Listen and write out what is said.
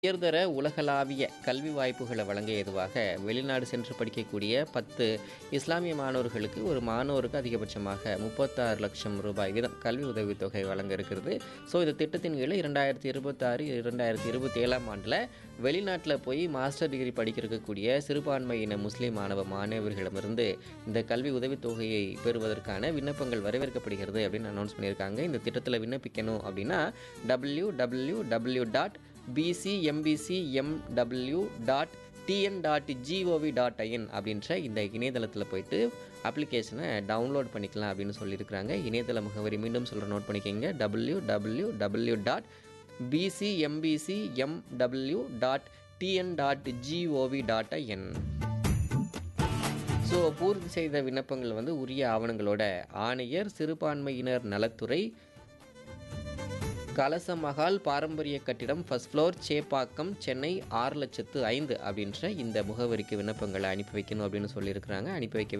உயர்தர உலகளாவிய கல்வி வாய்ப்புகளை வழங்க ஏதுவாக வெளிநாடு சென்று படிக்கக்கூடிய பத்து இஸ்லாமிய மாணவர்களுக்கு ஒரு மாணவருக்கு அதிகபட்சமாக முப்பத்தாறு லட்சம் ரூபாய் வீதம் கல்வி உதவித்தொகை வழங்க இருக்கிறது ஸோ இந்த திட்டத்தின் கீழே இரண்டாயிரத்தி இருபத்தாறு இரண்டாயிரத்தி இருபத்தி ஏழாம் ஆண்டில் வெளிநாட்டில் போய் மாஸ்டர் டிகிரி படிக்க இருக்கக்கூடிய சிறுபான்மையின முஸ்லீம் மாணவ மாணவர்களிடமிருந்து இந்த கல்வி உதவித்தொகையை பெறுவதற்கான விண்ணப்பங்கள் வரவேற்கப்படுகிறது அப்படின்னு அனௌன்ஸ் பண்ணியிருக்காங்க இந்த திட்டத்தில் விண்ணப்பிக்கணும் அப்படின்னா W W W dot BCMBCMW dot TN dot GOV dot IN அப்படின்ற இந்த இணையதளத்தில் போயிட்டு அப்ளிகேஷனை டவுன்லோட் பண்ணிக்கலாம் அப்படின்னு சொல்லியிருக்கிறாங்க இணையதள முகவரி மீண்டும் சொல்கிற நோட் பண்ணிக்கோங்க W W W dot BCMBCMW dot TN dot GOV dot IN so பூர்த்தி செய்த விண்ணப்பங்கள் வந்து உரிய ஆவணங்களோட ஆணையர் சிறுபான்மையினர் நலத்துறை கலசமகால் பாரம்பரிய கட்டிடம் ஃபர்ஸ்ட் ஃப்ளோர் சேப்பாக்கம் சென்னை ஆறு லட்சத்து ஐந்து அப்படின்ற இந்த முகவரிக்கு விண்ணப்பங்களை அனுப்பி வைக்கணும் அப்படின்னு சொல்லியிருக்கிறாங்க அனுப்பி வைக்க